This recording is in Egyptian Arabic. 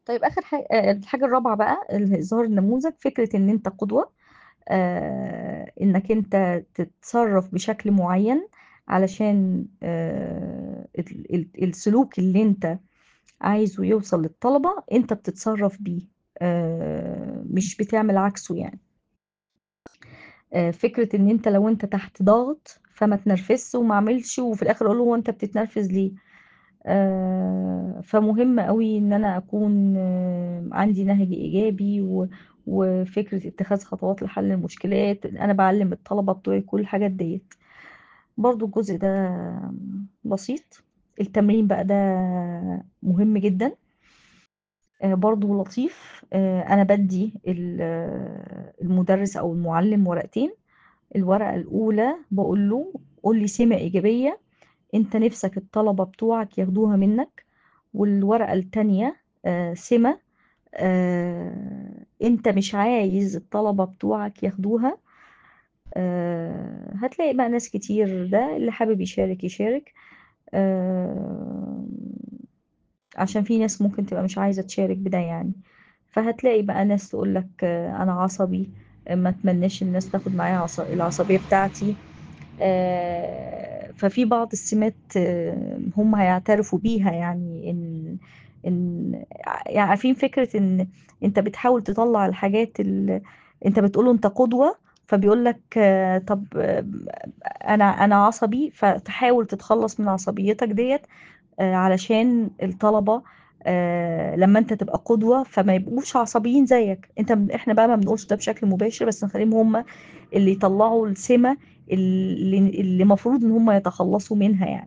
طيب آخر ح آآ الحاجة الرابعة بقى ال إظهار النموذج، فكرة إن أنت قدوة، آآ إنّك أنت تتصرّف بشكل معيّن علشان آآ ال ال السلوك اللي أنت عايزه يوصل للطلبة، أنت بتتصرّف بيه، آآ مش بتعمل عكسه يعني. آآ فكرة إن أنت لو أنت تحت ضغط، فما اتنرفزش وما اعملش وفي الآخر أقول له هو أنت بتتنرفز ليه؟ آآ فمهم أوي إن أنا أكون عندي نَهْج إيجابي و وفكرة اتخاذ خطوات لحل المشكلات، أنا باعلّم الطلبة بتوعي كل الحاجات ديّة. برضه الجزء ده بسيط، التمرين بقى ده مهم جدًا. آآ برضه لطيف، آآ أنا بادّي ال المُدرِّس أو المُعلِّم ورقتين، الورقة الأولى باقول له قُل لي سِمة إيجابية أنت نِفْسك الطلبة بتوعك ياخدوها منّك، والورقة التانية آآ سِمة آآ أنت مش عايز الطلبة بتوعك ياخدوها. آآ هتلاقي بقى ناس كتير ده اللي حابب يشارك يشارك، آآ عشان في ناس ممكن تبقى مش عايزة تشارك بده يعني. فهتلاقي بقى ناس تقول لك أنا عصبي، ما اتمناش الناس تاخد معايا عص العصبية بتاعتي. آآ ففي بعض السمات هم هيعترفوا بيها يعني إن إن ع يعني عارفين فكرة إن أنت بتحاول تطلّع الحاجات ال أنت بتقول له أنت قدوة، فبيقول لك طب أنا أنا عصبي، فتحاول تتخلّص من عصبيتك ديّة آآ علشان الطلبة آآ لمّا أنت تبقى قدوة، فما يبقوش عصبيين زيّك. أنت م إحنا بقى ما بنقولش ده بشكل مباشر، بس نخلّيهم هم اللي يطلّعوا السِمة اللي اللي مفروض إن هم يتخلّصوا منها يعني.